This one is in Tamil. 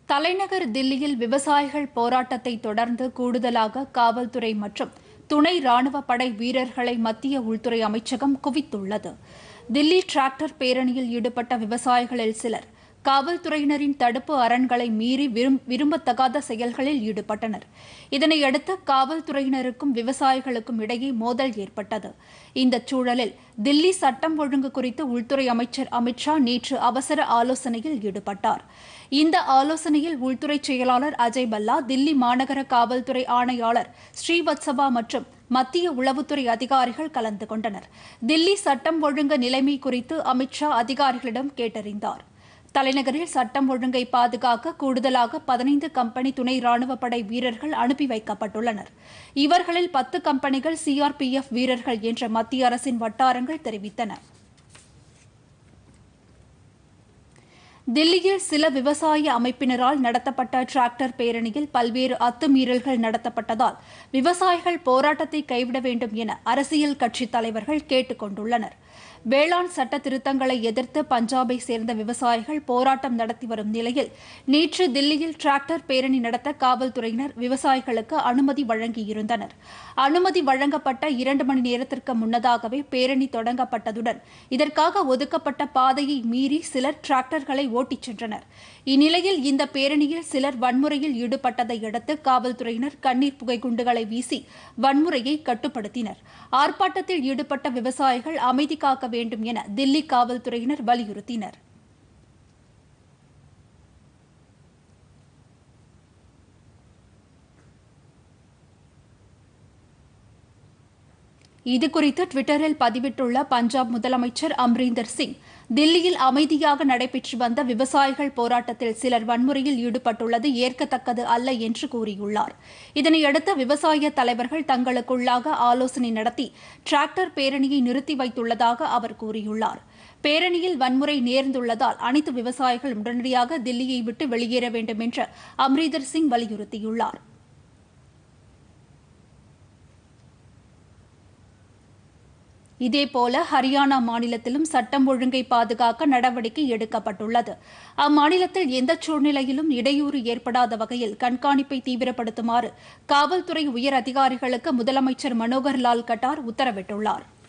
தலைநகர் தில்லியில் விவசாயிகள் போராட்டத்தை தொடர்ந்து கூடுதலாக காவல்துறை மற்றும் துணை ராணுவ படை வீரர்களை மத்திய உள்துறை அமைச்சகம் குவித்துள்ளது தில்லி டிராக்டர் பேரணியில் ஈடுபட்ட விவசாயிகளில் சிலர் காவல்துறையினரின் தடுப்பு அரண்களை மீறி விரும்- விரும்பத்தகாத செயல்களில் ஈடுபட்டனர் இதனையடுத்து காவல்துறையினருக்கும் விவசாயிகளுக்கும் இடையே மோதல் ஏற்பட்டது இந்த சூழலில் தில்லி சட்டம் ஒழுங்கு குறித்து உள்துறை அமைச்சர் அமித்ஷா நேற்று அவசர ஆலோசனையில் ஈடுபட்டார் இந்த ஆலோசனையில் உள்துறை செயலாளர் அஜய் பல்லா தில்லி மாநகர காவல்துறை ஆணையாளர் ஸ்ரீவத்சவா மற்றும் மத்திய உளவுத்துறை அதிகாரிகள் கலந்து கொண்டனர் தில்லி சட்டம் ஒழுங்கு நிலைமை குறித்து அமித்ஷா அதிகாரிகளிடம் கேட்டறிந்தார் தலைநகரில் சட்டம் ஒழுங்கை பாதுகாக்க கூடுதலாக பதினைந்து கம்பெனி துணை ராணுவ படை வீரர்கள் அனுப்பி வைக்கப்பட்டுள்ளனர் இவர்களில் பத்து கம்பெனிகள் சிஆர்பிஎஃப் வீரர்கள் என்று மத்திய அரசின் வட்டாரங்கள் தெரிவித்தன தில்லியில் சில விவசாய அமைப்பினரால் நடத்தப்பட்ட டிராக்டர் பேரணியில் பல்வேறு அத்துமீறல்கள் நடத்தப்பட்டதால் விவசாயிகள் போராட்டத்தை கைவிட வேண்டும் என அரசியல் கட்சித் தலைவர்கள் கேட்டுக் கொண்டுள்ளனர் வேளாண் சட்ட திருத்தங்களை எதிர்த்து பஞ்சாபை சேர்ந்த விவசாயிகள் போராட்டம் நடத்தி வரும் நிலையில் நேற்று தில்லியில் டிராக்டர் பேரணி நடத்த காவல்துறையினர் விவசாயிகளுக்கு அனுமதி வழங்கியிருந்தனர் அனுமதி வழங்கப்பட்ட இரண்டு மணி நேரத்திற்கு முன்னதாகவே பேரணி தொடங்கப்பட்டதுடன் இதற்காக ஒதுக்கப்பட்ட பாதையை மீறி சிலர் டிராக்டர்களை ஓட்டிச் சென்றனர் இந்நிலையில் இந்த பேரணியில் சிலர் வன்முறையில் ஈடுபட்டதை அடுத்து காவல்துறையினர் கண்ணீர் புகை குண்டுகளை வீசி வன்முறையை கட்டுப்படுத்தினர் ஆர்ப்பாட்டத்தில் ஈடுபட்ட விவசாயிகள் அமைதி காக்க வேண்டும் என தில்லி காவல்துறையினர் வலியுறுத்தினர் இதுகுறித்து டுவிட்டரில் பதிவிட்டுள்ள பஞ்சாப் முதலமைச்சர் அம்ரீந்தர் சிங் தில்லியில் அமைதியாக நடைபெற்று வந்த விவசாயிகள் போராட்டத்தில் சிலர் வன்முறையில் ஈடுபட்டுள்ளது ஏற்கத்தக்கது அல்ல என்று கூறியுள்ளார் இதனையடுத்து விவசாய தலைவர்கள் தங்களுக்குள்ளாக ஆலோசனை நடத்தி டிராக்டர் பேரணியை நிறுத்தி வைத்துள்ளதாக அவர் கூறியுள்ளார் பேரணியில் வன்முறை நேர்ந்துள்ளதால் அனைத்து விவசாயிகள் உடனடியாக தில்லியை விட்டு வெளியேற வேண்டும் என்று அம்ரீந்தர் சிங் வலியுறுத்தியுள்ளார் இதேபோல ஹரியானா மாநிலத்திலும் சட்டம் ஒழுங்கை பாதுகாக்க நடவடிக்கை எடுக்கப்பட்டுள்ளது அம்மாநிலத்தில் எந்த சூழ்நிலையிலும் இடையூறு ஏற்படாத வகையில் கண்காணிப்பை தீவிரப்படுத்துமாறு காவல்துறை உயர் அதிகாரிகளுக்கு முதலமைச்சர் மனோகர் லால் கட்டார் உத்தரவிட்டுள்ளார்